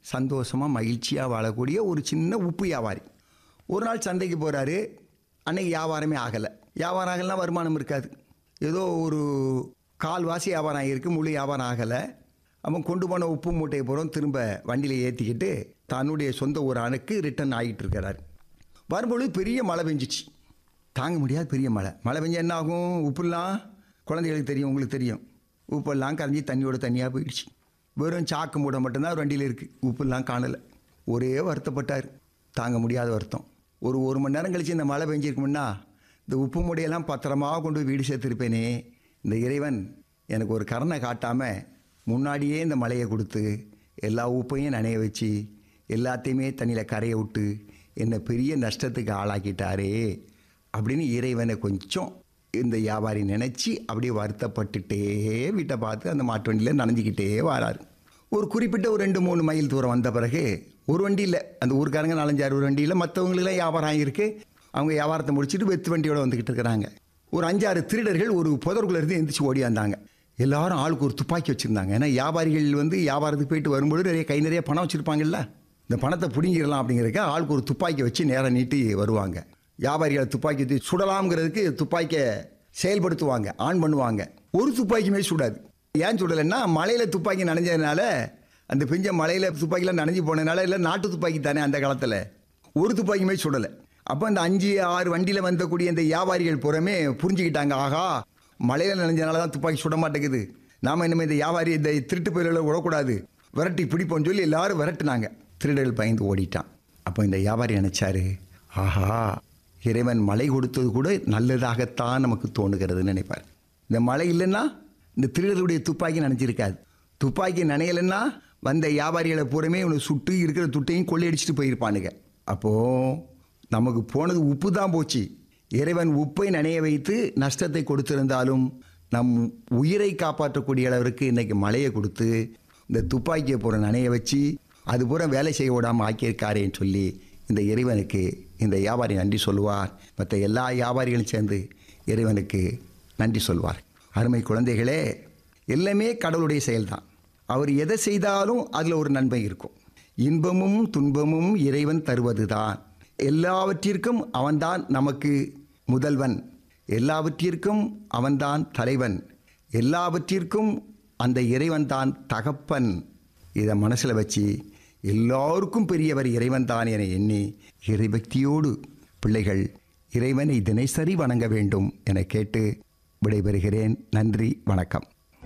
சந்தோஷமாக மகிழ்ச்சியாக வாழக்கூடிய ஒரு சின்ன உப்பு வியாபாரி ஒரு நாள் சந்தைக்கு போகிறாரு அன்னைக்கு வியாபாரமே ஆகலை வியாபாரம் ஆகலைன்னா வருமானம் இருக்காது ஏதோ ஒரு கால்வாசி வியாபாரம் ஆகியிருக்கு முழு வியாபாரம் ஆகலை அவன் கொண்டு போன உப்பு மூட்டையை பூரம் திரும்ப வண்டியில் ஏற்றிக்கிட்டு தன்னுடைய சொந்த ஒரு அணுக்கு ரிட்டர்ன் ஆகிட்டு இருக்கிறார் வரும்பொழுது பெரிய மழை பெஞ்சிச்சு தாங்க முடியாத பெரிய மழை மழை பெஞ்சா என்ன ஆகும் உப்புலாம் குழந்தைகளுக்கு தெரியும் உங்களுக்கு தெரியும் உப்பெல்லாம் கரைஞ்சி தண்ணியோட தண்ணியாக போயிடுச்சு வெறும் சாக்கு மூடை மட்டும்தான் வண்டியில் இருக்குது உப்புலாம் காணலை ஒரே வருத்தப்பட்டார் தாங்க முடியாத வருத்தம் ஒரு ஒரு மணி நேரம் கழிச்சு இந்த மழை பெஞ்சிருக்குமுன்னா இந்த உப்பு மூடையெல்லாம் பத்திரமாக கொண்டு போய் வீடு சேர்த்துருப்பேனே இந்த இறைவன் எனக்கு ஒரு கருணை காட்டாமல் முன்னாடியே இந்த மழையை கொடுத்து எல்லா உப்பையும் நனைய வச்சு எல்லாத்தையுமே தண்ணியில் கரைய விட்டு என்னை பெரிய நஷ்டத்துக்கு ஆளாக்கிட்டாரே அப்படின்னு இறைவனை கொஞ்சம் இந்த வியாபாரி நினச்சி அப்படியே வருத்தப்பட்டுட்டே வீட்டை பார்த்து அந்த மாட்டு வண்டியில் நனைஞ்சிக்கிட்டே வராரு ஒரு குறிப்பிட்ட ஒரு ரெண்டு மூணு மைல் தூரம் வந்த பிறகு ஒரு வண்டி இல்லை அந்த ஊருக்காரங்க நாலஞ்சாறு ஒரு வண்டியில் மற்றவங்களுக்குலாம் வியாபாரம் ஆகியிருக்கு அவங்க வியாபாரத்தை முடிச்சுட்டு வெத்து வண்டியோட வந்துக்கிட்டு இருக்கிறாங்க ஒரு அஞ்சாறு திருடர்கள் ஒரு புதருக்குள்ள இருந்து எந்திரிச்சு ஓடியாந்தாங்க எல்லாரும் ஆளுக்கு ஒரு துப்பாக்கி வச்சுருந்தாங்க ஏன்னா வியாபாரிகள் வந்து வியாபாரத்துக்கு போயிட்டு வரும்போது நிறைய கை நிறைய பணம் வச்சுருப்பாங்கல்ல இந்த பணத்தை பிடிங்கிடலாம் அப்படிங்கிறதுக்கு ஆளுக்கு ஒரு துப்பாக்கி வச்சு நேரம் நீட்டி வருவாங்க வியாபாரிகளை துப்பாக்கி வச்சு சுடலாம்ங்கிறதுக்கு துப்பாக்கியை செயல்படுத்துவாங்க ஆன் பண்ணுவாங்க ஒரு துப்பாக்கியுமே சுடாது ஏன் சுடலைன்னா மலையில் துப்பாக்கி நனைஞ்சதுனால அந்த பிஞ்ச மலையில் துப்பாக்கிலாம் நனைஞ்சு போனதுனால இல்லை நாட்டு துப்பாக்கி தானே அந்த காலத்தில் ஒரு துப்பாக்கியுமே சுடலை அப்போ அந்த அஞ்சு ஆறு வண்டியில் வந்தக்கூடிய இந்த வியாபாரிகள் புறமே புரிஞ்சுக்கிட்டாங்க ஆகா மலையில் நனைஞ்சனால தான் துப்பாக்கி சுட மாட்டேங்குது நாம் இனிமேல் இந்த வியாபாரி இந்த திருட்டு பயிர்களை விடக்கூடாது விரட்டி பிடிப்போம்னு சொல்லி எல்லாரும் விரட்டுனாங்க திருடர்கள் பயந்து ஓடிட்டான் அப்போ இந்த வியாபாரி நினைச்சாரு ஆஹா இறைவன் மழை கொடுத்தது கூட நல்லதாகத்தான் நமக்கு தோணுகிறதுன்னு நினைப்பார் இந்த மழை இல்லைன்னா இந்த திருடர்களுடைய துப்பாக்கி நினைச்சிருக்காது துப்பாக்கி நனையலைன்னா வந்த வியாபாரிகளை பூரமே இவனை சுட்டு இருக்கிற துட்டையும் கொள்ளையடிச்சிட்டு போயிருப்பானுங்க அப்போது நமக்கு போனது உப்பு தான் போச்சு இறைவன் உப்பை நனைய வைத்து நஷ்டத்தை கொடுத்திருந்தாலும் நம் உயிரை காப்பாற்றக்கூடிய அளவிற்கு இன்னைக்கு மழையை கொடுத்து இந்த துப்பாக்கியை பூரா நனைய வச்சு அது பூரா வேலை செய்ய விடாமல் ஆக்கியிருக்காரேன்னு சொல்லி இந்த இறைவனுக்கு இந்த வியாபாரி நன்றி சொல்லுவார் மற்ற எல்லா வியாபாரிகளும் சேர்ந்து இறைவனுக்கு நன்றி சொல்வார் அருமை குழந்தைகளே எல்லாமே கடவுளுடைய செயல்தான் அவர் எதை செய்தாலும் அதில் ஒரு நன்மை இருக்கும் இன்பமும் துன்பமும் இறைவன் தருவதுதான் எல்லாவற்றிற்கும் அவன்தான் நமக்கு முதல்வன் எல்லாவற்றிற்கும் அவன்தான் தலைவன் எல்லாவற்றிற்கும் அந்த இறைவன் தான் தகப்பன் இதை மனசில் வச்சு எல்லோருக்கும் பெரியவர் இறைவன் தான் என எண்ணி இறைபக்தியோடு பிள்ளைகள் இறைவனை தினசரி வணங்க வேண்டும் என கேட்டு விடைபெறுகிறேன் நன்றி வணக்கம்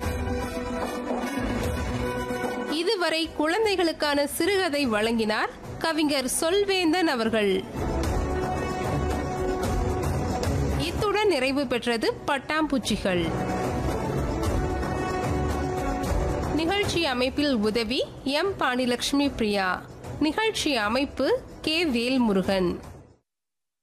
இதுவரை குழந்தைகளுக்கான சிறுகதை வழங்கினார் கவிஞர் சொல்வேந்தன் அவர்கள் இத்துடன் நிறைவு பெற்றது பட்டாம்பூச்சிகள் நிகழ்ச்சி அமைப்பில் உதவி எம் பாணிலட்சுமி பிரியா நிகழ்ச்சி அமைப்பு கே வேல்முருகன்